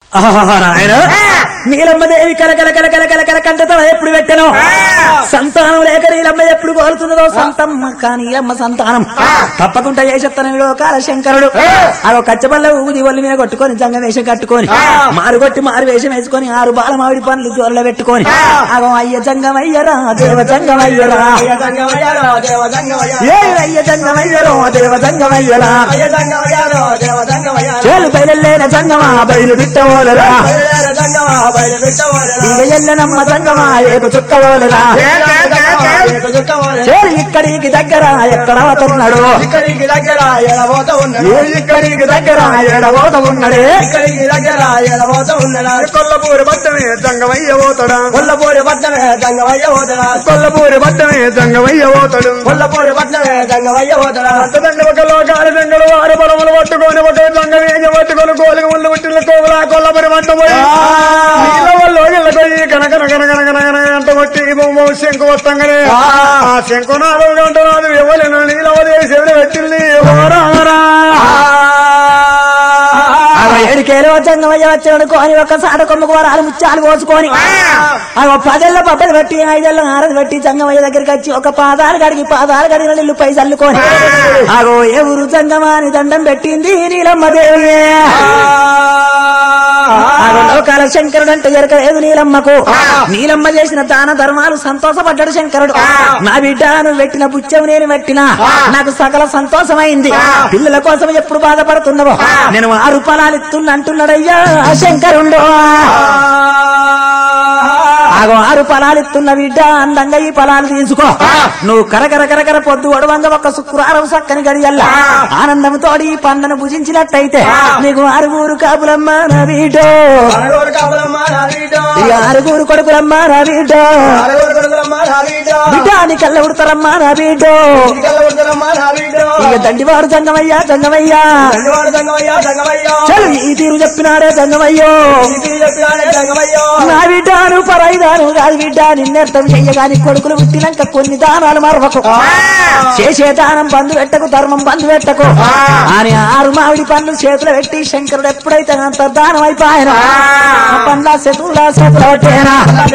ఆహా, నాయన నీలమ్మదేవి కలకల కలకల కలకల కంటతో ఎప్పుడు పెట్టను సంతానం లేక నీలమ్మ ఎప్పుడు కోరుతున్నదో సంతమ్మ కానీ నీలమ్మ సంతానం తప్పకుండా ఏ చెప్తాను కాల శంకరుడు అదో కచ్చబల్ల ఊది ఒళ్ళు మీద కొట్టుకొని జంగ వేషం కట్టుకొని మారు కొట్టి మారు వేషం వేసుకొని ఆరు బాల మామిడి పండ్లు జోర్ల పెట్టుకొని అగో అయ్య జంగమయ్యరా దేవ జంగమయ్యరా ఏ అయ్య జంగమయ్యరో దేవ జంగమయ్యరా చేలు బయలులేన జంగమా బయలు బిట్టవోలరా ఇక ఎల్లనమ్మ జంగమా ఏపు చుక్కవోలరా చేరు ఇక్కడికి దగ్గర ఎక్కడ అవుతున్నాడు ఇక్కడికి దగ్గర ఎడబోత ఉన్నాడు ఏ ఇక్కడికి దగ్గర ఎడబోత ఉన్నాడే ఇక్కడికి దగ్గర ఎడబోత ఉన్నాడు కొల్లపూరి పట్టమే జంగమయ్య పోతాడా కొల్లపూరి పట్నమే దంగవయ్య పోతడా కొల్లపూరి పట్టమే జంగమయ్య పోతాడు కొల్లపూరి పట్నమే దంగవయ్య పోతడా దండ ఒక లోకాల దండలు వారు బలములు పట్టుకొని ఒక జంగ వేగ పట్టుకొని కోలిక ముళ్ళు పుట్టిన కోవల కొల్లపరి పట్ట పోయి నీళ్ళ వాళ్ళు ఇళ్ళకి కనకన కనకన కనకన అంట కొట్టి బొమ్మ శంకు వస్తాగానే ఆ శంకు నాలుగు గంట నాలుగు ఇవ్వలేను నీళ్ళవదే శివుడు పెట్టింది ఓరారా అగో ఏడుకేలో జంగమయ్య వచ్చాడు కొని ఒక్కసారి కొమ్మకు వరాలు ముత్యాలు కోసుకొని అగో పదేళ్ళ పబ్బలు పెట్టి ఐదేళ్ళ ఆరది పెట్టి జంగమయ్య దగ్గరికి వచ్చి ఒక పాదాలు కడిగి పాదాలు కడిగిన నీళ్లు పై చల్లుకొని అగో ఏ ఊరు జంగమాని దండం పెట్టింది నీలమ్మ దేవి అగో లోకాల శంకరుడు అంటే ఎరకలేదు నీలమ్మకు నీలమ్మ చేసిన దాన ధర్మాలు సంతోషపడ్డాడు శంకరుడు నా బిడ్డ నువ్వు పెట్టిన బుచ్చం నేను పెట్టినా నాకు సకల సంతోషమైంది పిల్లల కోసం ఎప్పుడు బాధపడుతున్నావో నేను ఆరు పొలాలు ఇస్తున్నా అంటున్నాడయ్యా ఆ శంకరుండు ఆగో ఆరు పొలాలు ఇస్తున్న బిడ్డ అందంగా ఈ పొలాలు తీసుకో నువ్వు కరకర కరకర పొద్దు ఒడవంగ ఒక శుక్రవారం సక్కని గడియల్లా ఆనందంతో ఈ పండను భుజించినట్టయితే నీకు ఆరుగురు కాపులమ్మ నా బిడ్డో అరగోరు కాపులమ్మ నా వీడో ఇక ఆరుగురు కొడుకులమ్మ నా బిడ్డో అరగోరు కొడుకులమ్మ నా వీడో బిడ్డ నీ కళ్ళ ఉడతారమ్మా నా బిడ్డో ఇటుకల ఉడతలమ్మ నా వీడో ఇక దండివాడు జంగమయ్యా జంగమయ్యా దండవాడు దంగమయ్య దంగమయ్యో చలు ఈ తీరు చెప్పినాడే జంగమయ్యో ఇది చెప్పినాడే దంగమయ్యో నా బిడ్డాను పరైదాను కాదు బిడ్డ నిన్నర్థం చెయ్యగాని కొడుకులు పుట్టినాక కొన్ని దానాలు మరవకు చేసే దానం బంధు పెట్టకు ధర్మం బంధు పెట్టకు అని ఆరు మామిడి పండ్లు చేతులు పెట్టి శంకరుడు ఎప్పుడైతే అంత దానం అయిపోయాను పండ్ల శతుల శతులటేనా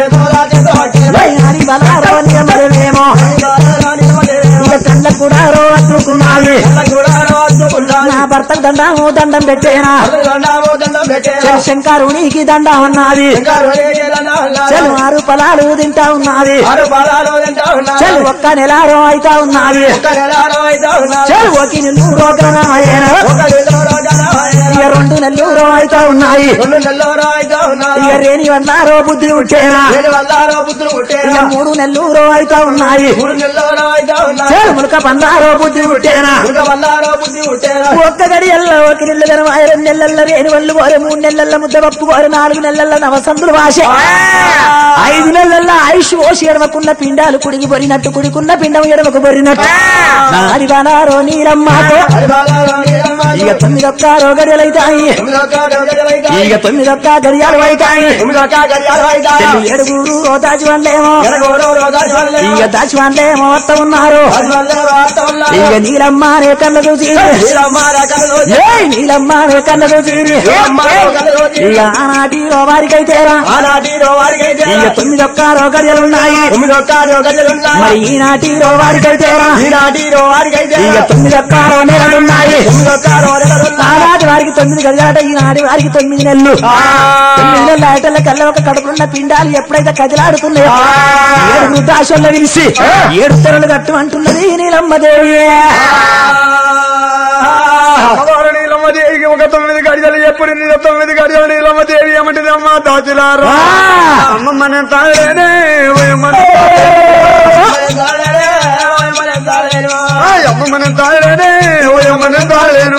మరేమో ఇక కళ్ళ కూడా రో అట్టుకున్నాయి నా భర్తకు దండము దండం పెట్టేనా చలు శంకరునికి దండం ఉన్నది చలు ఆరు పొలాలు తింటా ఉన్నది చలు ఒక్క నెలారో అయితా ఉన్నది చలు ఒక నెల్లు రోగనాయన ఇక రెండు నెల్లూరో అయితా ఉన్నాయి ఇక రేణి వన్నారో బుద్ధి ఉంటేనా ఇక మూడు నెల్లూరో అయితా ఉన్నాయి చలు ములక పన్నారో బుద్ధి ఉంటేనా ఒక్క గడి ఎల్ల ఒక నెల్లు గనమాయ రెండు నెలల రేణి వల్లు పోరే మూడు నెలల ముద్ద పప్పు పోరే నాలుగు నెలల నవసంతులు భాష ఐదు నెలల ఆయుష్ ఓసి ఎడమకున్న పిండాలు కుడికి పొరినట్టు కుడికున్న పిండం ఎడమకు పొరినట్టు నాది బానారో నీరమ్మాతో ఇక తొమ్మిది ఒక్క గడియలైతాయి ఇక తొమ్మిది ఒక్క గడియాలు అయితాయి చెల్లి ఏడుగురు ఓ దాచివాన్లేమో ఇక దాచివాన్లేమో వస్త ఉన్నారు ఇక నీలమ్మ నే కన్న చూసి ఏ నీలమ్మ నే కన్న చూసి ఇక ఆనాటి వారికైతేరా ఇక తొమ్మిది ఒక్క గడియలున్నాయి మరి ఈనాటి వారికైతేరా ఇక తొమ్మిది ఒక్క నెలలున్నాయి ఆనాటి వారికి తొమ్మిది గడియాట ఈనాటి వారికి తొమ్మిది నెలలు తొమ్మిది నెలల ఆటల కల్లా ఒక కడుపున్న పిండాలు ఎప్పుడైతే కదిలాడుతున్నాయో ఏడు వృద్ధాశల్లో విలిసి ఏడు తెరలు కట్టు అంటున్నది నీలమ్మదేవి అమ్మవారు నీలమ్మ దేవికి ఒక తొమ్మిది గడియలు ఎప్పుడు నీళ్ళ తొమ్మిది గడియలు నీలమ్మ దేవి ఏమంటిది అమ్మ దాచులారా అమ్మ మన తాళేనే ఓయమ్మ ఆయ్ అమ్మ మన తాళేనే ఓయమ్మ తాళేను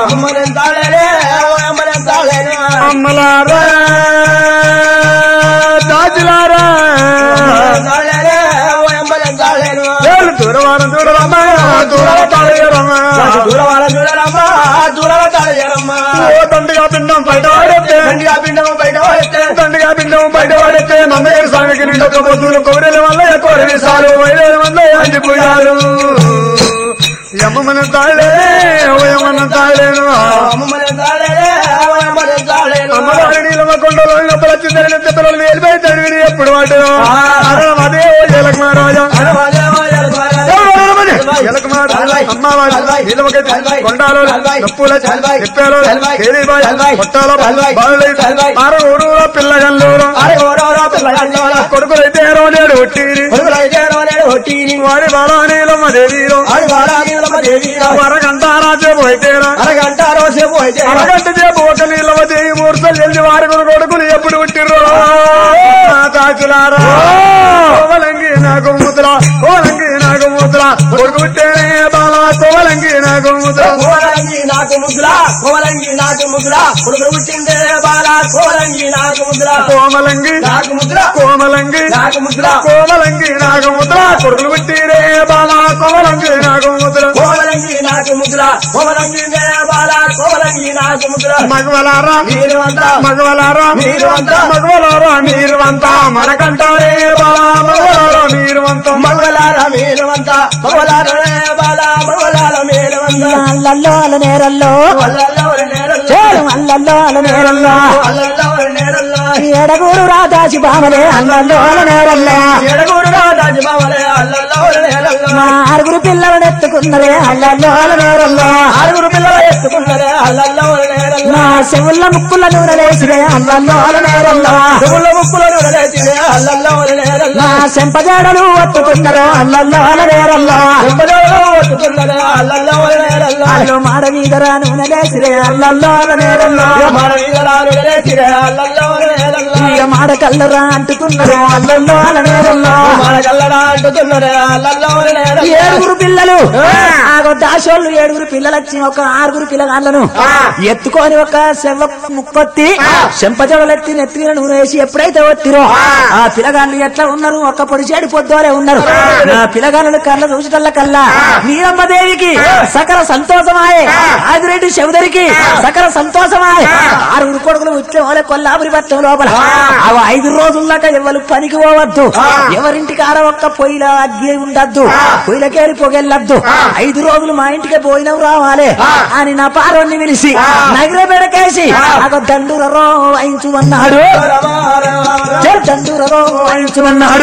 అమ్మలారా దాచులారా ఏళ్ళు దూరవారం చూడరమ్మా దూరాల తాళేరమ్మా ఓ దండగా పిండం బయట వాడేస్తే దండగా పిండం బయట వాడేస్తే నందగారి స్వామికి నిండు ఒక పొద్దులు కొబ్బరిల వల్ల కోరి విసాలు వైలేల వల్ల అంటిపోయారు యమ్మన తాళే ఓ యమ్మన తాళేను అమ్మవారి నీలమ్మ కొండలో లోపల వచ్చిందని చెత్తలో వేలిపోయి తడివిని ఎప్పుడు వాడు అదే ఓ జలక మహారాజా పిల్లగల్లూరు కొడుకులైతే రోనేడు ఒట్టిరి వారి బాలానీలమ్మ దేవీరు వరగంట రాజేపు అయితేరా అరగంట రోజేపు అయితే అరగంట చేపు ఒక నీళ్ళమ్మ దేవి మూర్తలు వెళ్ళి వారి కొడుకులు ఎప్పుడు పుట్టిర్రు కాచులారా కోవలంగి నాకు ముద్ర కోవలంగి నాకు ముద్ర కొడుకు పుట్టేనే బాలా కోవలంగి నాకు ముద్ర కోరంగి నాకు ముద్ర కోరంగి నాకు ముద్ర కొడుకు పుట్టిందే బాల కోరంగి నాకు ముద్ర కోమలంగి నాకు ముద్ర కోమలంగి నాకు ముద్ర కోమలంగి నాకు ముద్ర కొడుకులు పుట్టిరే బాలా కోమలంగి నాకు ముద్ర కోరంగి నాకు ముద్ర కోరంగి బాల కోరంగి నాకు ముద్ర మగవలారా మీరు అంతా మగవలారా మీరు అంతా మగవలారా మీరు అంతా మనకంటారే బాలా మగవలారా మీరు అంతా మంగళార మీరు అంతా మంగళార బాల మంగళార మీరు అంతా అల్లల్లో అల నేరల్లో వల్లల్లో నేరల్లో చేరు అల్లల్లో అల నేరల్లో వల్లల్లో నేరల్లో ఏడగూరు రాదాసి బామలే అల్లల్లో అల నేరల్లో ఎడగూడు రాజు బావలే అల్లల్లో నేరల్లో మా ఆరుగురు పిల్లలను ఎత్తుకున్నరే అల్లల్లో అల నేరల్లో ఆరుగురు పిల్లలు ఎత్తుకున్నారే అల్లల్లో నేరల్లో నా చెవుల ముక్కుల నూనె లేచిరే అల్లల్లో అల నేరల్లో చెవుల ముక్కులను వదిలేసినే అల్లల్లో నేరల్లో నా చెంపజాడలు ఒత్తుకున్నారు అల్లల్లో అల నేరల్లో చెంపలలో వస్తున్నదే అల్లల్లో నేరల్లో అల్లు మాడ మీదరా నూనె లేచిరే అల్లల్లో అల నేరల్లో మన వీరాలు వదిలేసినే అల్లల్లో నేరల్లో ఇక మాడ కల్లరా అంటుకున్నారు అల్లల్లో అల నేరల్లో మన కల్లడా అంటున్నదే అల్లల్లో నేరల్లో ఏడుగురు పిల్లలు ఆగో దాసోళ్ళు ఏడుగురు పిల్లలు వచ్చి ఒక ఆరుగురు పిల్లగాళ్ళను ఎత్తుకొని ఒక శవ ముక్కొత్తి చెంపజవలెత్తి నెత్తి మీద నూనె వేసి ఎప్పుడైతే ఒత్తిరో ఆ పిల్లగాళ్ళు ఎట్లా ఉన్నారు ఒక్క పొడి చేడి పొద్దులే ఉన్నారు నా పిల్లగాళ్ళను కళ్ళ చూసటల్ల కల్లా నీరమ్మదేవికి సకల సంతోషమాయే ఆదిరెడ్డి చౌదరికి సకల సంతోషమాయే ఆరుగురు కొడుకులు ఉచ్చే వాళ్ళ కొల్లాపురి పట్టం లోపల అవి ఐదు రోజుల్లాక ఎవరు పనికి పోవద్దు ఎవరింటికి ఆర ఒక్క పొయ్యిల అగ్గి ఉండద్దు పొయ్యిలకేరి పొగెళ్ళద్దు ఐదు రోజులు మా ఇంటికి పోయినవు రావాలి అని నా పారోని పిలిచి నగర బెడకేసి ఒక దండూరరో వాయించుమన్నాడు చెల్ దండూరరో వాయించుమన్నాడు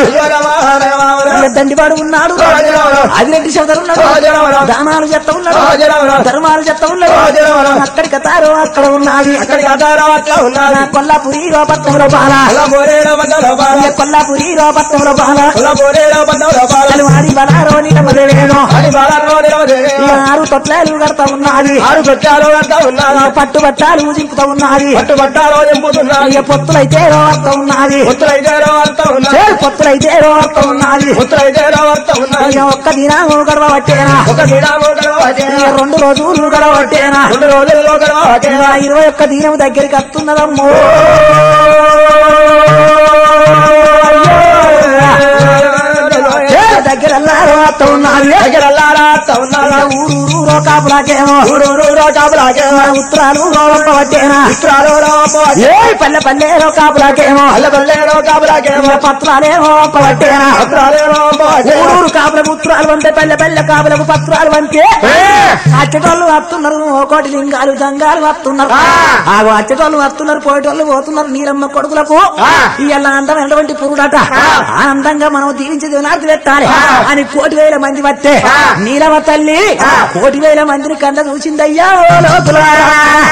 ఇక దండివాడు ఉన్నాడు ఆదిరెడ్డి సోదరు ఉన్నాడు దానాలు చెత్త ఉన్నాడు ధర్మాలు చెత్త ఉన్నాడు అక్కడికి కతారు అక్కడ ఉన్నది అక్కడికి అదారా అట్లా ఉన్నారు నా కొల్లాపురి రోపత్తంలో బాల అలా బోరేలో బద్దలో బాల కొల్లాపురి రోపత్తంలో బాల అలా బోరేలో బద్దలో బాల వాడి బలారో నీలమదేవేనో అది బాలలో నిలవదే ఈ ఆరు తొట్లాలు కడతా ఉన్నది ఆరు గొట్టాలు అంతా ఉన్నారు ఆ పట్టు బట్టాలు దింపుతా ఉన్నది పట్టు పట్టాలో నింపుతున్నారు ఇక పొత్తులైతే రోవర్త ఉన్నది ఉత్తరైతే అంతా ఉన్నారు చేరు పొత్తులైతే రోవర్త ఉన్నది ఉత్తరైతే అంతా ఉన్నారు ఇక ఒక్క దినాము గడవ పట్టేనా ఒక దినాము గడవటే ఇక రెండు రోజులు గడవ పట్టేనా రెండు రోజుల్లో గడవటే ఇక ఇరవై ఒక్క దినం దగ్గరికి వస్తున్నదమ్మో చేరు దగ్గర రోవర్త ఉన్నది దగ్గరల్లారా అంతా ఉన్నారు ఇక ఊరు ఊరు కాపులాకేమో ఊరూరు కాపులాకే ఉత్తరాలు రోవర్త పట్టేనా ఉత్తరాలు ఏ పల్లె పల్లె కాపులాకేమో అల్ల పల్లెలో కాపులాకే ఇక పత్రాలేమో పట్టేనా ఉత్తరాలేమో ఊరూరు కాపులకు ఉత్తరాలు వంతే పల్లె పల్లె కాపులకు పత్రాలు వంతే అచ్చటోళ్ళు వస్తున్నారు ఒకటి లింగాలు జంగాలు వస్తున్నారు ఆ అచ్చటోళ్ళు వస్తున్నారు పోయేటోళ్ళు పోతున్నారు నీరమ్మ కొడుకులకు ఇవాళ అందం ఎటువంటి పురుడట ఆనందంగా మనం దీవించి దినార్థి పెట్టాలి అని కోటి వేల మంది వస్తే నీలమ్మ తల్లి కోటి వేల మందిని కంద చూసిందయ్యా ఓ లోతులారా.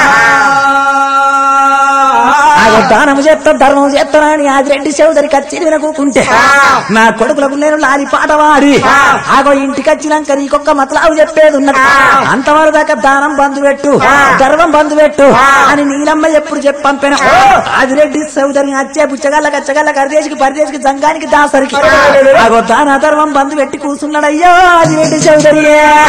ఆగో దానము చేస్తా ధర్మం చేస్తానని ఆదిరెడ్డి చౌదరి కచ్చి వినకుంటే నా కొడుకులకు నేను లాలి పాట వాడి ఆగో ఇంటికి వచ్చినాక నీకొక్క మతలావు చెప్పేది ఉన్నది అంతవరకు దాకా దానం బంధు పెట్టు గర్వం బంధు పెట్టు అని నీలమ్మ ఎప్పుడు చెప్పి పంపిన ఆదిరెడ్డి చౌదరి అచ్చే పుచ్చగల్ల కచ్చగల్ల కరిదేశికి పరిదేశికి జంగానికి దాసరికి ఆగో దాన ధర్మం బంధు పెట్టి కూర్చున్నాడయ్యో ఆదిరెడ్డి చౌదరి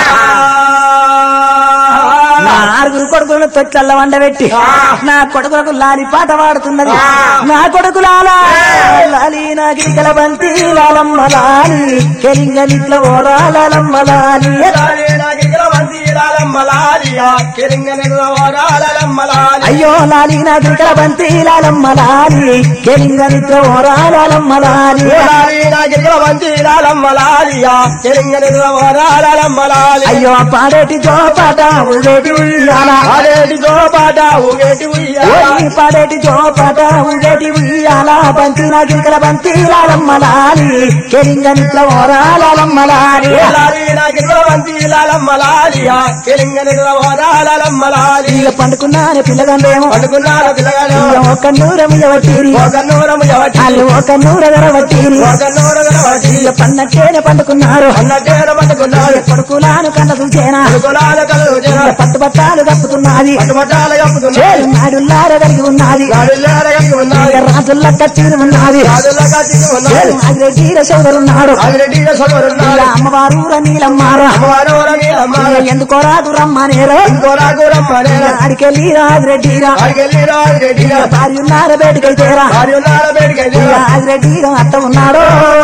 నా ఆరుగురు కొడుకులను తొట్లల్ల వండబెట్టి నా కొడుకులకు లాలి పాట పాడుతున్నది నా కొడుకు లాలా లాలి నా గిరికల బంతి లాలమ్మ లాలి కెలింగలిట్ల ఓరా లాలమ్మ లాలి లాలి నాగి గిరిగిల మందిరాలమ్మలాలియా కిరింగని ఓరాలమ్మలాలి అయ్యో లాలి నా గిరికల బంతి లాలమ్మ లాలి కెలింగ నిద్ర ఓరాలమ్మ లాలి నా గిరిగిల మందిరాలమ్మలాలియా కిరింగని ఓరాలమ్మలాలి అయ్యో పాడేటి జోపాట ఉగేటి ఉయ్యాల ఆడేటి గోపాట ఊగేటి ఉయ్యాల ఓయ్ పాడేటి జోపాట ఉగేటి ఉయ్యాల బంతి నా గిరికల బంతి లాలమ్మ లాలి కెలింగ నిద్ర ఓరాలమ్మ లాలి లాలి నా గిరిగిల మందిరాలమ్మలాలియా కిరింగని ఓరాలమ్మలాలి ఇక పండుకున్నాను పిల్లగండేమో పడుకున్నాడు పిల్లగాడు ఇక ఒక నూరం ఇవ్వటీరి ఒక నూరము ఎవటి వాళ్ళు ఒక నూరగరవటీరి ఒక నూరగల వాటి ఇక పన్నట్టేనే పండుకున్నారు అన్నట్టేన పట్టుకున్నాడు కొడుకులాను కన్న చూచేనా పడుకులాల కలవు జన పట్టు బట్టాలు కప్పుతున్నది పట్టుబట్టాల కప్పుతున్నాడు చేరు నాడుల్లార కలిగి ఉన్నది గాడిల్లార కలిగి ఉన్నాడు ఇక రాజుల్ల కచ్చీరు ఉన్నది రాజుల కాచికి ఉన్నాడు చేరు నాగిరెడ్డి సోదరున్నాడు ఆదిరెడ్డి సోదరున్నాడు ఇక అమ్మవారు నీలమ్మార అమ్మవారు రని అమ్మ ఎందుకో రాదు రమ్మనేరు ఇంకోరా కూరమ్మనేరా ఆడికెళ్ళి రాజిరెడ్డిరా ఆడికెళ్ళి రాజిరెడ్డి భార్య ఉన్నార బయటకైతేరా భార్య ఉన్నాడు బయటికి రాజిరెడ్డి అత్త ఉన్నాడు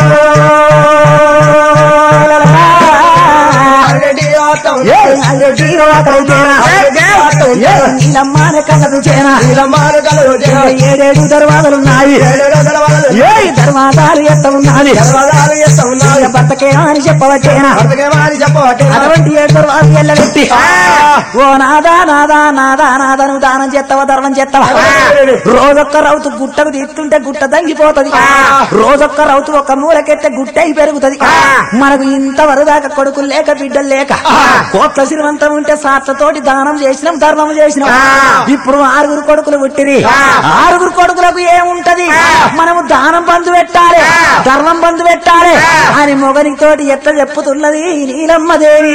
ఆదిరెడ్డి ఆట ఏ రాజిరెడ్డి అతైతేరా ఏ నీలమ్మాన కన్నదు చేరా నీలమ్మారు కలవు జన ఏడేడు దర్వాజలున్నాయి ఏడేడో గలవాలు ఏ దర్వాజాలు ఎత్త ఉన్నది గలవాలు చేస్తా ఉన్నాడు భర్తకే అని చెప్పవచ్చేనా భర్తకే మారి చెప్పవట్టే అటువంటి ఏడు దర్వాజలు ఎల్లబెట్టి ఓ నాదా నాదా నాదా నాదా నువ్వు దానం చేస్తావా ధర్మం చేస్తావా రోజొక్క రౌతు గుట్టకు తీస్తుంటే గుట్ట తంగిపోతది రోజొక్క రౌతు ఒక మూలకెత్తే గుట్టై పెరుగుతది మనకు ఇంతవరకు దాకా కొడుకులు లేక బిడ్డలు లేక కోట్ల శ్రీమంతం ఉంటే సాట్లతోటి దానం చేసినాం ధర్మం చేసినాం ఇప్పుడు ఆరుగురు కొడుకులు పుట్టిరి ఆరుగురు కొడుకులకు ఏముంటది మనము దానం బంధు పెట్టాలి ధర్మం బంధు పెట్టాలి అని మొగని తోటి ఎట్లా చెప్పుతున్నది నీలమ్మ దేవి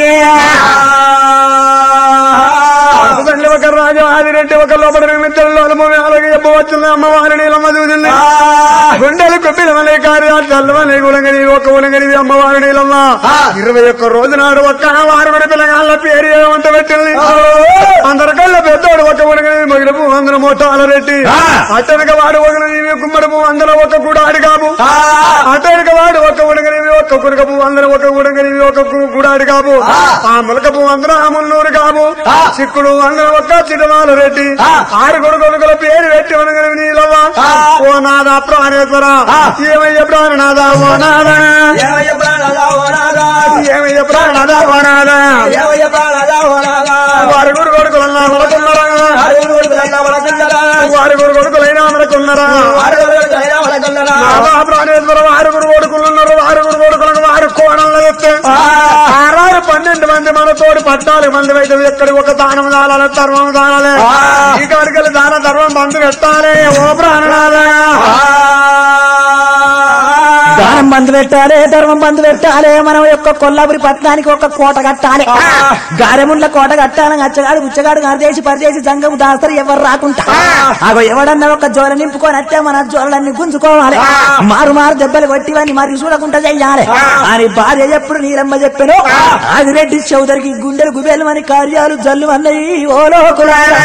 తండ్రి ఒక రాజు ఆదిరెడ్డి ఒక లోపల నిమిత్తంలో అనుభవం అలాగే చెప్పవచ్చుంది అమ్మవారి నీలమ్మ చూసింది గుండెలు కొబ్బిల మలే కార్యాలు చల్లవని గుణగని ఒక ఉనగని అమ్మవారి నీలమ్మ ఇరవై ఒక్క రోజు నాడు ఒక్క వారుగుడి పిల్లగాళ్ళ పేరు ఏమంత పెట్టింది అందరికల్లా పెద్దోడు ఒక ఉనగని మగిలపు అందరం మోటాల రెడ్డి అతనిక వాడు ఒక కుమ్మడపు అందరం ఒక గుడాడి కాపు అతనిక వాడు ఒక ఉడగనివి ఒక కురకపు అందరం ఒక ఉడగనివి ఒక కు- గుడాడి కాపు ఆ ములకపు అందరం ఆ మున్నూరు కాపు చిక్కుడు అందరం ఒక చిటమాల రెడ్డి ఆరు కొడుకొడుకుల పేరు పెట్టి ఉనగనివి నీలవ్వ ఓ నాదా ప్రాణేశ్వర ఏమయ్య ప్రాణనాథ ఓ నాదా ఏమయ్య ప్రాణాలా ఓనాదా ఏమయ్య ప్రాణనాథ ఓ నాదా ఏమయ్య ప్రాణాలా ఓనాదా వారి గురు కొడుకులన్నా మనకున్నారా ఆరుగురు కొడుకులన్నా మనకున్నరా వారి గురు కొడుకులైనా మనకున్నారా ఆరుగురు కొడుకులైనా మనకున్నరా నాదా ప్రాణేశ్వర ఆరుగురు కొడుకులున్నారు ఆరుగురు కొడుకులను వారు కోణంలో ఎత్తే ఆరారు పన్నెండు మంది మన తోడు పద్నాలుగు మంది అయితే ఎక్కడి ఒక దానం దానాలి ధర్మం దానాలి ఈ కాడికెళ్ళి దాన ధర్మం బంధు పెట్టాలి ఓ ప్రాణనాథ దానం బంధు పెట్టాలి ధర్మం బంధు పెట్టాలి మనం యొక్క కొల్లాపురి పట్టణానికి ఒక కోట కట్టాలి గారెముండ్ల కోట కట్టాలని అచ్చగాడు బుచ్చగాడు గారిదేసి పరిచేసి జంగము దాస్తారు ఎవరు రాకుండా అగో ఎవడన్నా ఒక జోల నింపుకొని వస్తే మన జోలన్నీ గుంజుకోవాలి మారు మారు దెబ్బలు కొట్టివని మరి చూడకుండా చెయ్యాలి అని భార్య ఎప్పుడు నీలమ్మ చెప్పాను ఆదిరెడ్డి చౌదరికి గుండెలు గుబేలు అని కార్యాలు జల్లు అన్నయి ఓ లోకులారా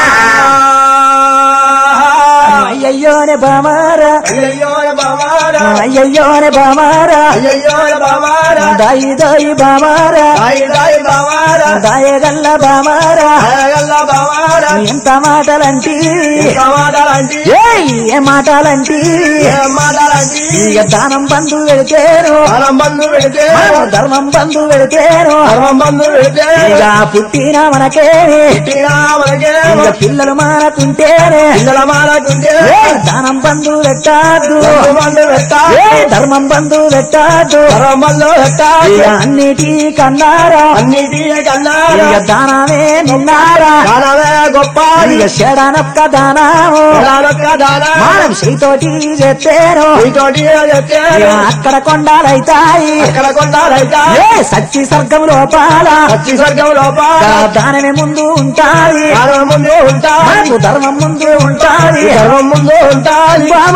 అయ్యయ్యోనే బామారా అయ్యయ్యో బామారా అయ్యయ్యోనే బామారా అయ్యయ్యో బామారా దాయి దాయి బామారా దాయి దాయి బామారా దాయగల్ల బామారా అయ్యగల్ల బామారా ఎంత మాటలంటి సమాధానంటి ఏయ్, ఏ మాటలంటి ఏం మాటలంటి ఇక దానం బంధు వెళితేను మనం బంధు పెడితే ధర్మం బంధు వెళితేను ధర్మం బంధు పెడితే ఇక పుట్టిన మనకేమి పుట్టినా మనకే ఇక పిల్లలు మానకుంటేనే పిల్లల మాలకుంటే ఏ దానం బంధు పెట్టాదు ధర్మం బంధు పెట్టా ఏ ధర్మం బంధు పెట్టాదు ధర్మం బంధు పెట్టా ఇక అన్నిటి కన్నారా అన్నిటి కన్నా ఇక దానమే నిన్నారా దానమే గొప్ప ఇక శరణొక్క దానము దానొక్క దాన మనం శ్రీతోటి చేస్తేను నీతోటి చెప్తే ఇక అక్కడ కొండాలైతాయి అక్కడ కొండాలైతా ఏ సచ్చి స్వర్గం లోపాల పచ్చి స్వర్గం లోపల ఇక దానమే ముందు ఉంటాది దానం ముందు ఉంటా మనకు ధర్మం ముందు ఉంటాది ధర్మం ముందు ఉంటా బామ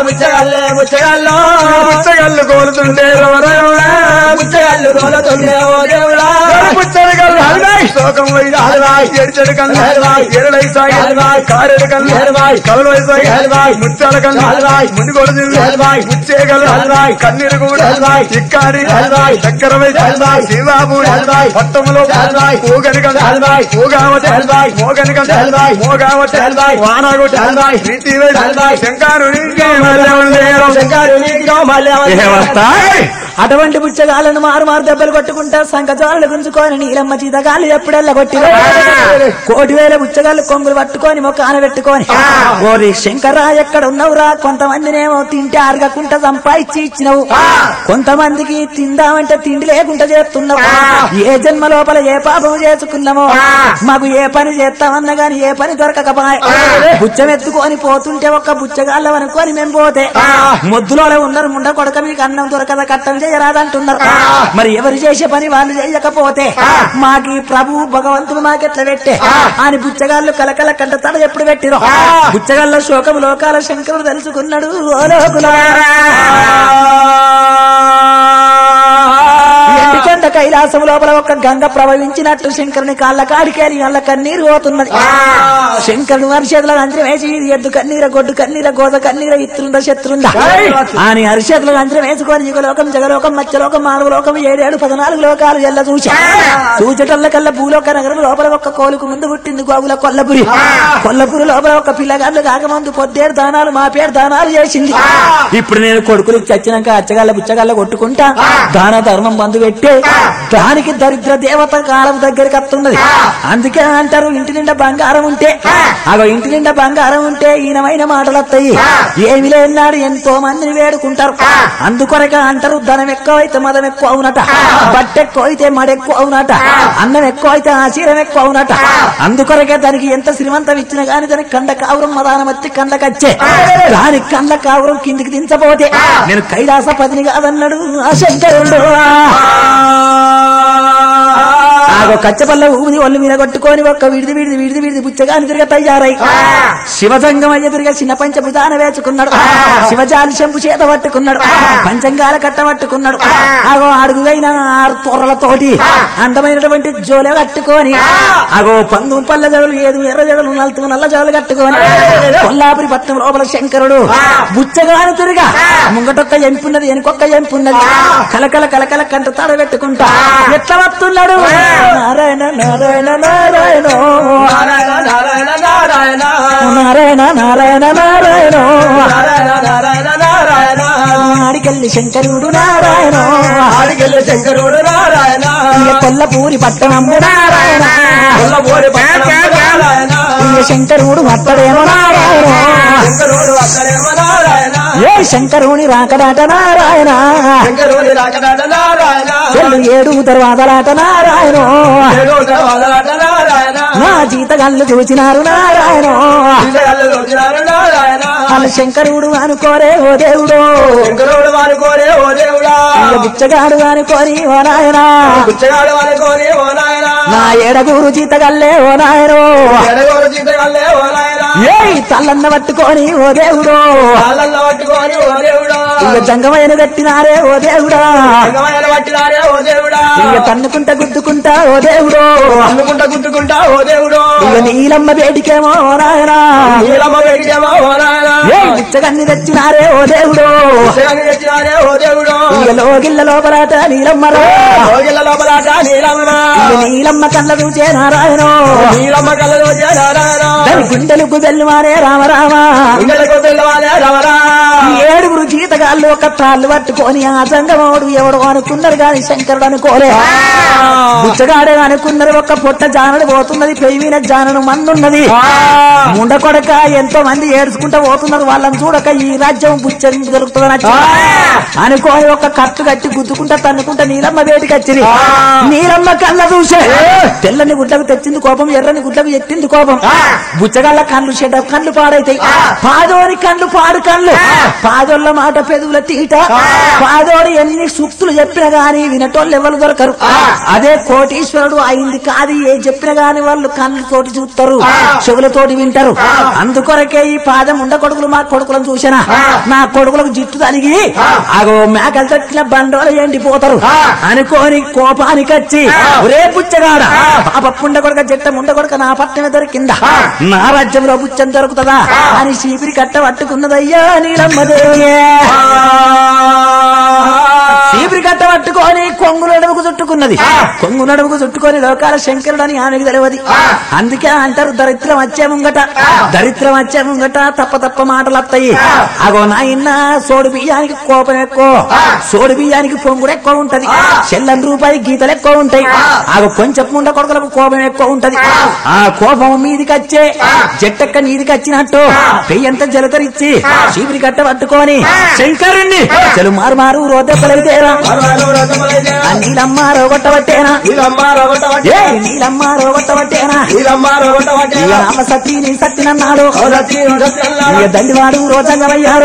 ముచ్చగల్లే ముచ్చగల్లో పుచ్చగల్లు కోలుతుంటే రవరవరా. ముచ్చగల్లు తోలుతుండే ఓ దేవుడా పుచ్చగల్లు హల్వాయ్. శోకం వైద హల్వాయ్. ఎడిచెడు కన్ను హల్వాయ్. ఎరడై సాగి హల్వాయ్. కారెడు కన్ను హల్వాయ్. కలవై సాగి హల్వాయ్. ముత్యాల కన్ను హల్వాయ్. ముందుగోడు జిల్లు హల్వాయ్. ముచ్చేగలు హల్వాయ్. కన్నీరు కూడా హల్వాయ్. ఇక్కారి హల్వాయ్. చక్కెర వై హల్వాయ్. శివాబుడి హల్వాయ్. పట్టములో హల్వాయ్. ఊగని కంట హల్వాయ్. ఊగావతి హల్వాయ్. మోగని కంట హల్వాయ్. మోగావతి హల్వాయ్. వానాగొట్టి హల్వాయ్. ప్రీతి వై హల్వాయ్. శంకారుని మల్లె శంకరునికి మళ్ళీ వస్తాయి అటువంటి బుచ్చగాలను మారు మారు దెబ్బలు కొట్టుకుంటా సంకజాలను గుంజుకొని నీలమ్మ చీతగాలు ఎప్పుడెల్లా కొట్టి కోటి వేల బుచ్చగాళ్ళు కొంగులు పట్టుకొని మొక్కాన పెట్టుకొని ఓరి శంకరా ఎక్కడ ఉన్నావురా కొంతమందినేమో తింటే అరగకుండా సంపాదించి ఇచ్చినవు కొంతమందికి తిందామంటే తిండి లేకుండా చేస్తున్నావు ఏ జన్మ లోపల ఏ పాపం చేసుకున్నామో మాకు ఏ పని చేస్తామన్నా గాని ఏ పని దొరకకపోయే బుచ్చం ఎత్తుకొని పోతుంటే ఒక్క బుచ్చగాళ్ళం అనుకొని మేము పోతే మొద్దులోనే ఉన్నారు ముండ కొడక మీకు అన్నం దొరకద కట్టం చేయరాదంటున్నారు మరి ఎవరు చేసే పని వాళ్ళు చేయకపోతే మాకు ఈ ప్రభు భగవంతుడు మాకెట్లా పెట్టే అని బుచ్చగాళ్ళు కలకల కంట తడ ఎప్పుడు పెట్టిరో బుచ్చగాళ్ళ శోకం లోకాల శంకరుడు తెలుసుకున్నాడు ఓ లోకులారా. ఎండికొండ కైలాసం లోపల ఒక గంగ ప్రవహించినట్టు శంకరుని కాళ్ళ కాడికేరి వాళ్ళ కన్నీరు పోతున్నది శంకరుడు అరిచేతుల అంతరం వేసి ఇది ఎద్దు కన్నీర గొడ్డు కన్నీర గోద కన్నీర ఇత్రుంద శత్రుంద అని అరిచేతుల అంతరం వేసుకొని యుగలోకం జగలోకం మత్స్యలోకం మానవ లోకం ఏడేడు పద్నాలుగు లోకాలు ఎల్ల చూసా చూచటల్ల కల్లా భూలోక నగరం లోపల ఒక కోలుకు ముందు పుట్టింది గోగుల కొల్లపురి కొల్లపురి లోపల ఒక పిల్లగాళ్ళు కాకముందు పొద్దేరు దానాలు మా పేరు దానాలు చేసింది ఇప్పుడు నేను కొడుకులు చచ్చినాక అచ్చగాళ్ళ బుచ్చగాళ్ళ కొట్టుకుంటా దాన ధర్మం బంధు పెట్టే దానికి దరిద్ర దేవత కాలం దగ్గరికి వస్తున్నది అందుకే అంటారు ఇంటి నిండా బంగారం ఉంటే అగో ఇంటి నిండా బంగారం ఉంటే ఈయనమైన మాటలు వస్తాయి ఏమి లేనాడు ఎంతో మందిని వేడుకుంటారు అందుకొరక అంటారు ధనం ఎక్కువ అయితే మదం ఎక్కువ అవునట బట్ట ఎక్కువ అయితే మడ ఎక్కువ అవునట అన్నం ఎక్కువ అయితే ఆశీరం ఎక్కువ అవునట అందుకొరకే దానికి ఎంత శ్రీమంతం ఇచ్చినా గాని దానికి కండ కావురం మదానం వచ్చి కండకచ్చే దానికి కండ కావురం కిందికి దించబోతే నేను కైలాస పదిని కాదన్నాడు ఆ శంకరుడు ఆగో కచ్చపల్ల ఊది ఒళ్ళు మీద కొట్టుకొని ఒక్క విడిది విడిది విడిది విడిది బుచ్చగాని తిరిగి తయారై శివజంగం అయ్య తిరిగి చిన్న పంచభుజాన వేసుకున్నాడు శివజాలి శంపు చేత పట్టుకున్నాడు పంచంగాల కట్ట పట్టుకున్నాడు ఆగో అడుగువైన ఆరు తొర్రలతోటి అందమైనటువంటి జోలే కట్టుకొని ఆగో పందు పల్ల జగలు ఏదు ఎర్ర జగలు నలుతు నల్ల జగలు కట్టుకొని కొల్లాపురి పట్నం లోపల శంకరుడు బుచ్చగాని తిరిగా ముంగటొక్క ఎంపున్నది వెనుకొక్క ఎంపున్నది కలకల కలకల కంట తాడ పెట్టుకుంటా ఎట్లా వస్తున్నాడు నారాయణ నారాయణ నారాయణ నారాయణ నారాయణ నారాయణ నారాయణ నారాయణ నారాయణ నారాయణ నారాయణ నారాయణ ఆడికెళ్ళి శంకరుడు నారాయణ ఆడికెళ్ళి శంకరుడు నారాయణ ఇక కొల్లపూరి పట్టణము నారాయణ కొల్లపూరి పట్టణం నారాయణ ఇక శంకరుడు అత్తడేమో నారాయణ శంకరుడు అక్కడేమో నారాయణ ఏ శంకరుని రాకడాట నారాయణ శంకరుని రాకడాట నారాయణ చెల్లు ఏడు తర్వాతలాట నారాయణ ఏడో వదలాట నారాయణ నా జీతగాళ్ళు చూచినారు నారాయణ పిల్లగాళ్ళు వచ్చినారు నారాయణ వాళ్ళ శంకరుడు అనుకోరే ఓ దేవుడు శంకరుడు వారి కోరే ఓ దేవుడా ఇక బిచ్చగాడు అనుకోని ఓ నాయన పుచ్చగాడు వారి కోరే ఓ నాయన నా ఏడగూరు జీతగల్లే ఓ నాయనో ఎడగోరు చింతగల్లే ఓ నాయన ఏ తల్లన్న పట్టుకొని ఓ దేవుడు కాళ్ళల్లో పట్టుకొని ఓ దేవుడా ఇక జంగమైన కట్టినారే ఓ దేవుడా రంగమయ్యను పట్టినారే ఓ దేవుడా ఇక తన్నుకుంటా గుద్దుకుంటా ఓ దేవుడు అమ్ముకుంటా గుద్దుకుంటా ఓ దేవుడు ఇక నీలమ్మ వేడికేమో ఓ నాయనా నీలమ్మ వెడికేమో ఓ నాయన ఏ బిచ్చగన్ని తెచ్చినారే ఓ దేవుడు పుచ్చగాన్ని తెచ్చినారే ఓ దేవుడు ఇక లోగిళ్ళ లోపలాట నీలమ్మరా భోగిల లోపలాట నీలమ్మ ఇక నీలమ్మ కళ్ళ చూచే నారాయణ నీలమ్మ కళ్ళలో నారాయణ దాని గుండెలకు బెల్లు మారే రామరామ ఇంగలకు పిల్లవాలే రవరా ఈ ఏడుగురు జీతగాళ్ళు ఒక తాళ్ళు పట్టుకొని ఆ సంగమోడు ఎవడు అనుకున్నారు గాని శంకరుడు అనుకోలే బుచ్చగాడే అనుకున్నారు ఒక పొట్ట జానడు పోతున్నది పెయిన జానను మందున్నది ముండ కొడక ఎంతో మంది ఏడుచుకుంటా పోతున్నారు వాళ్ళని చూడక ఈ రాజ్యం బుచ్చ దొరుకుతుందని వచ్చి అనుకోని ఒక కట్టు కట్టి గుద్దుకుంటా తన్నుకుంటా నీలమ్మ వేటికి వచ్చింది నీలమ్మ కళ్ళ చూసే తెల్లని గుడ్లకు తెచ్చింది కోపం ఎర్రని గుడ్లకు ఎత్తింది కోపం బుచ్చగల్ల కళ్ళు చెడ్డ కళ్ళు పాడైతాయి పాదోని కళ్ళు పాడు కళ్ళు పాదోళ్ళ మాట పెదవుల తీట పాదోడు ఎన్ని సూక్తులు చెప్పినా గాని వినటోళ్ళు ఎవరు దొరకరు అదే కోటీశ్వరుడు అయింది కాదు ఏ చెప్పినా గాని వాళ్ళు కళ్ళతోటి చూస్తారు చెవులతోటి వింటారు అందుకొరకే ఈ పాదం ఉండ కొడుకులు మా కొడుకు కొడుకులను చూసినా నా కొడుకులకు జిట్టు తలిగి అగో మేకలు తట్టిన బండోలు ఎండిపోతారు అనుకోని కోపానికి వచ్చి ఒరే పుచ్చగాడ పాప పుండ కొడక జట్ట ముండ కొడక నా పట్టణమే దొరికిందా నా రాజ్యంలో పుచ్చం దొరుకుతుందా అని చీపిరి కట్ట పట్టుకున్నదయ్యా నీలమ్మదేవియే చీపిరి కట్ట పట్టుకొని కొంగు నడుముకు చుట్టుకున్నది కొంగు నడుముకు చుట్టుకొని లోకాల శంకరుడు అని ఆమెకు తెలియదు అందుకే అంటారు దరిద్రం వచ్చే ముంగట దరిద్రం వచ్చే ముంగట తప్ప తప్ప మాటలు వస్తాయి అగో నాయన సోడు బియ్యానికి కోపం ఎక్కువ సోడు బియ్యానికి పొంగుడు ఎక్కువ ఉంటది చెల్లని రూపాయి గీతలు ఎక్కువ ఉంటాయి అగో కొంచెం ముండ కొడుకులకు కోపం ఎక్కువ ఉంటది ఆ కోపం మీదికి వచ్చే జట్టక్క నీదికి వచ్చినట్టు పెయ్యంత జలతరిచ్చి చీపిరి కట్ట పట్టుకొని శంకరుణ్ణి చెలు మారు మారు రోదెప్పలైతేరా నీలమ్మ రోగొట్టబట్టేనా ఏ నీలమ్మ రోగొట్టబట్టేనా ఇక రామ సత్తి నీ సత్తినన్నాడు ఇక దండివాడు రోజంగమయ్యారు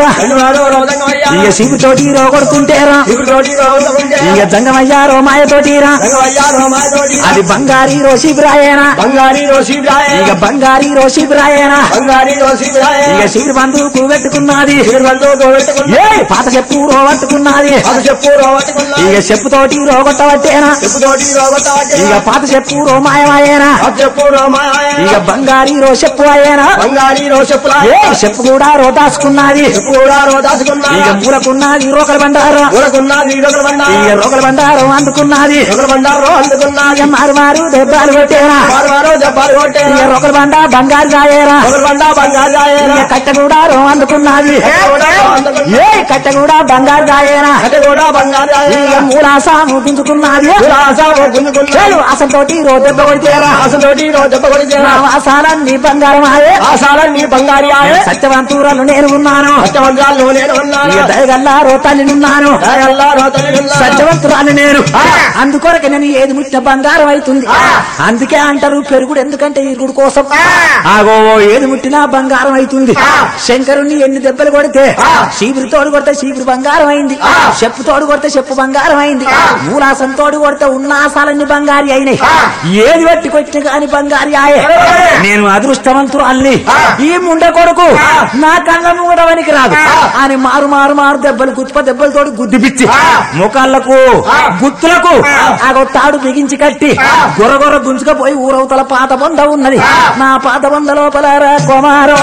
ఇక శివుతోటి రోగొడుతుంటేరా ఇక జంగమయ్యారో మాయతోటిరా అది బంగారీ రోషిబ్రాయేనా బంగారీ రోషి ఇక బంగారీ రోషిబ్రాయేనా బంగారీ రోషి ఇక శివుడు బంధువుకు పెట్టుకున్నది పెట్టుకున్నా ఏ పాత చెప్పు రోగొట్టుకున్నది అది చెప్పు రోగట్టుకున్నా ఇక చెప్పుతోటి రోగొట్టబట్టేనా చెప్పుతోటి రోగట్టు ఇక పాత చెప్పు రోమాయమాయేనా అది చెప్పు రోమాయ ఇక బంగారీ రో చెప్పు అయ్యేనా బంగారీ రోషప్పులా ఏ చెప్పు కూడా రోదాసుకున్నది చెప్పు కూడా రోదాసుకున్నా ఇక మూలకున్నది రోకల బండారు ఊరకున్నా వీరొకరు బండారు ఇక రోకల బండారు అందుకున్నది ఒకరు బండారు అందుకున్నా ఇక మారు మారు దెబ్బలు కొట్టేనా వారు వారు దెబ్బలు కొట్టారు ఇక రోకల బండ బంగారు రాయేరా ఒకరు బండా బంగారు రాయేరా ఇక కట్టె కూడా రో అందుకున్నది అందుకున్నా ఏ కట్టె కూడా బంగారు రాయేనా అది కూడా బంగారు ఇక రాయేరా మూలాస ముగించుకున్నది గుంజుకున్నా చాలు అసంతోటి రో దెబ్బ కొడితేరా ఆసతోటి రోజు దెబ్బ కొడితే నా వాసాలన్నీ బంగారం ఆయే ఆసాల నీ బంగారి ఆయే సత్యవంతురాలు నేను ఉన్నాను అష్టవంతాలు నేను ఉన్నాను ఇక దయగల్లా రోతాలినున్నాను దయగల్లా రోతలు ఉన్నాను. సత్యవంతురాలు నేను అందుకొరకు నేను ఏది ముట్టిన బంగారం అవుతుంది అందుకే అంటారు పెరుగుడు ఎందుకంటే ఇరుగుడు కోసం ఆగో ఏది ముట్టినా బంగారం అవుతుంది శంకరుణ్ణి ఎన్ని దెబ్బలు కొడితే శీపురి తోడు కొడితే శీపురి బంగారం అయింది చెప్పు తోడు కొడితే చెప్పు బంగారం అయింది మూలాసం తోడు కొడితే ఉన్నాసాలన్నీ బంగారి అయినాయి ఏది పెట్టి కొట్టిన కాని బంగారి ఆయే నేను అదృష్టవంతురాల్ని ఈ ముండ కొడుకు నా కళ్ళ మూడవనికి రాదు అని మారు మారు మారు దెబ్బలు గుత్ప దెబ్బలతోటి గుద్దిపిచ్చి ముఖాలకు గుత్తులకు ఆ తాడు బిగించి కట్టి గొర్ర గొర్ర గుంజుకపోయి ఊరవతల పాత బొంద ఉన్నది నా పాత బొంద లోపల రా కుమారో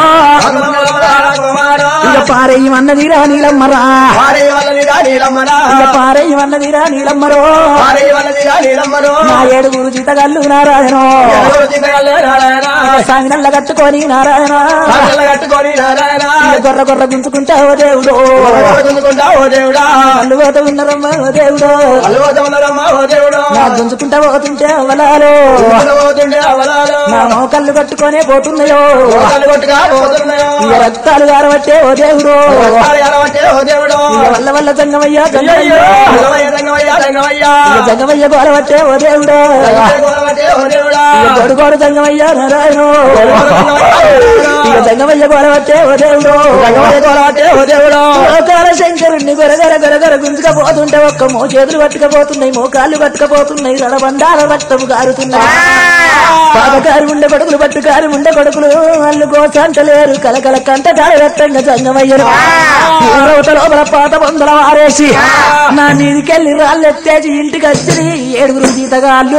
ఇక పారేయమన్నదిరా నీలమ్మరా వారే వాళ్ళనిరా నీలమ్మరా. ఇక పారేయమన్నదిరా నీలమ్మరో వారే వాళ్ళనిరా నీలమ్మరు. నా ఏడుగురు జీతగల్లు నారాయణ ఎవరు చింతగల్లే నారాయణ. సాగినల్ల కట్టుకొని నారాయణ కాళ్ళ కట్టుకొని నారాయణ. ఇక గొర్ర గొర్ర గుంజుకుంటావో దేవుడు గుంజుకుంటా ఓ దేవుడా. అల్లు పోత ఉన్నరమ్మ ఓ దేవుడు అలవోత ఉన్నరమ్మా ఓ దేవుడు. నా గుంజుకుంటా పోతుంటే అవలాలు గుంజుకుంటూ పోతుంటే అవలాలు. నా మోకళ్ళు కట్టుకొనే పోతున్నాయో రోగాలు కొట్టుగా పోతున్నాయో. ఇక రక్తాలు గారబట్టే ఓ దేవుడు రక్తాలు ఎరవట్టే ఓ దేవుడు. ఇక వల్ల వల్ల జంగమయ్య అయ్యయ్యో. జంగమయ్య రంగమయ్య, రంగమయ్య, రంగమయ్య. ఇక జంగమయ్య గోరబట్టే ఓ దేవుడు రంగమయ్య గోరవట్టే ఓ దేవుడా. ఇక గొడుగోడు జంగమయ్య నారాయణ ఇక జంగమయ్య గోరబట్టే ఓ దేవుడు రంగమయ్య గోరవట్టే ఓ దేవుడు. లోకాల శంకరుణ్ణి గొరగర గొరగర గుంజుకపోతుంటే ఒక్క మో చేతులు పట్టుకపోతున్నాయి మోకాళ్ళు పట్టుకపోతున్నాయి రడబండాల రక్తము గారుతున్నాయి పాపకారు ఉండే కొడుకులు పట్టుకారు ఉండే కొడుకులు వాళ్ళు గోచంటలేరు కలకల కంట దాడి రక్తంగా జంగమయ్యరు ఊరవత లోపల పాత బొందల వారేసి నా నీదికెళ్ళి రాళ్ళు ఎత్తేసి ఇంటికి వచ్చి ఏడుగురు జీతగాళ్ళు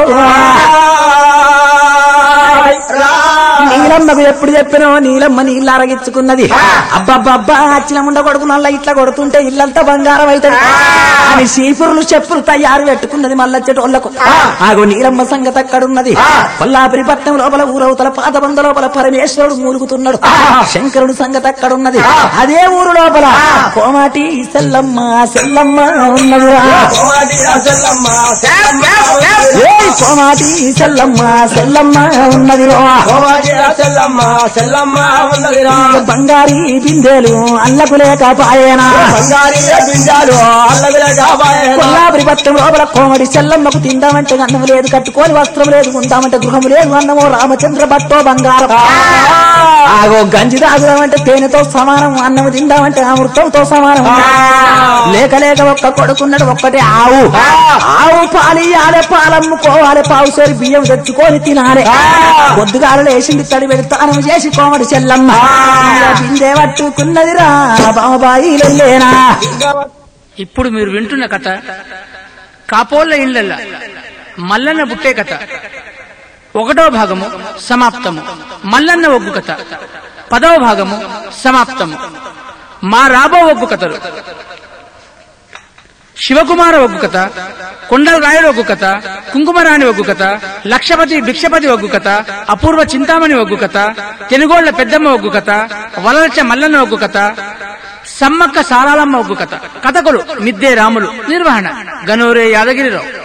నీలమ్మకు ఎప్పుడు చెప్పినో నీలమ్మ నీళ్ళు అరగించుకున్నది అబ్బబ్బబ్బా అచ్చిన ముండ కొడుకునల్లా ఇట్లా కొడుతుంటే ఇల్లంతా బంగారం అవుతుంది అని సీపురులు చెప్పులు తయారు పెట్టుకున్నది మల్లచ్చెటోళ్లకు ఆగో నీలమ్మ సంగతి అక్కడున్నది కొల్లాపురి పట్నం లోపల ఊరవతల పాత బంద లోపల పరమేశ్వరుడు మూలుగుతున్నాడు శంకరుడు సంగతి అక్కడున్నది అదే ఊరు లోపల కోమాటి సెల్లమ్మ సెల్లమ్మ ఉన్నదిరా కోమాటి ఆ చెల్లమ్మ, ఏ కోమాటి సెల్లమ్మ సెల్లమ్మ ఉన్నదిరా కోమాటి ఆ చెల్లమ్మ, చెల్లమ్మ ఉన్నదిరా. బంగారి బిందెలు అల్లకు లేకపాయేనా బంగారీ బింజాలు అల్లవిల కాపాయన. కొల్లాపురి పట్టం లోపల కోమడి సెల్లమ్మకు తిందామంటే అన్నం లేదు కట్టుకోని వస్త్రం లేదు ఉందామంటే గృహం లేదు అన్నమో రామచంద్ర భట్టో బంగారం ఆగో గంజి తాగుదామంటే తేనెతో సమానం అన్నం తిందామంటే అమృతంతో సమానం లేక లేక ఒక్క కొడుకున్నాడు ఒక్కటే ఆవు ఆవు పాలు ఇయ్యాలి పాలమ్ముకోవాలి పావు సోరి బియ్యం తెచ్చుకొని తినాలి పొద్దుగాల లేచింది ఇత్తడి పెడతాను చేసి కోమడి చెల్లమ్మ ఇలా బిందె పట్టుకున్నదిరా బాబాయి లొల్లేనా ఇప్పుడు మీరు వింటున్న కథ కాపోళ్ళ ఇళ్ళల్ల మల్లన్న పుట్టే కథ ఒకటో భాగము సమాప్తము మల్లన్న ఒగ్గు కథ పదవ భాగము సమాప్తము మా రాబో ఒగ్గు కథలు శివకుమార ఒగ్గు కథ కొండల రాయుడు ఒగ్గు కథ కుంకుమరాణి ఒగ్గు కథ లక్షపతి భిక్షపతి ఒగ్గు కథ అపూర్వ చింతామణి ఒగ్గు కథ తెనుగోళ్ల పెద్దమ్మ ఒగ్గు కథ వలలచ్చ మల్లన్న ఒగ్గు కథ సమ్మక్క సారాలమ్మ ఒగ్గు కథ కథకులు మిద్దే రాములు నిర్వహణ గనూరే యాదగిరిరావు